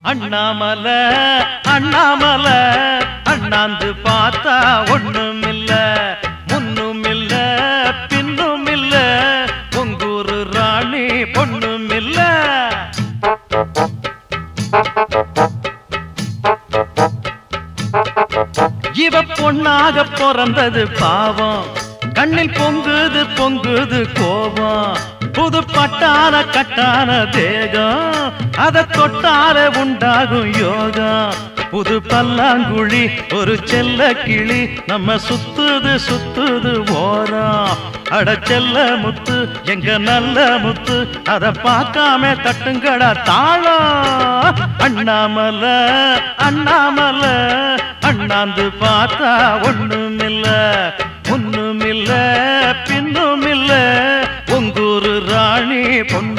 அண்ணாமல அண்ணாமல அண்ணாந்து பார்த்தா ஒண்ணுமில்ல முன்னுமில்ல பின்னுமில்ல உங்கூரு ராணி பொண்ணுமில்ல இவ பொண்ணாக பிறந்தது பாவம் கண்ணில் பொங்குது பொங்குது கோபம் புது பட்டான கட்டான தேகம் அத தொட்டால உண்டாகும் யோகம் புது பல்லாங்குழி ஒரு செல்ல கிளி நம்ம சுத்துது சுத்துது ஓரம் அட செல்ல முத்து எங்க நல்ல முத்து அத பார்க்காம தட்டுங்கடா தாளம் அண்ணாமல அண்ணாமல அண்ணாந்து பார்த்தா ஒண்ணுமில்ல ஒண்ணுமில்ல பின்னுமில்ல உங்கூரு ராணி பொண்ணு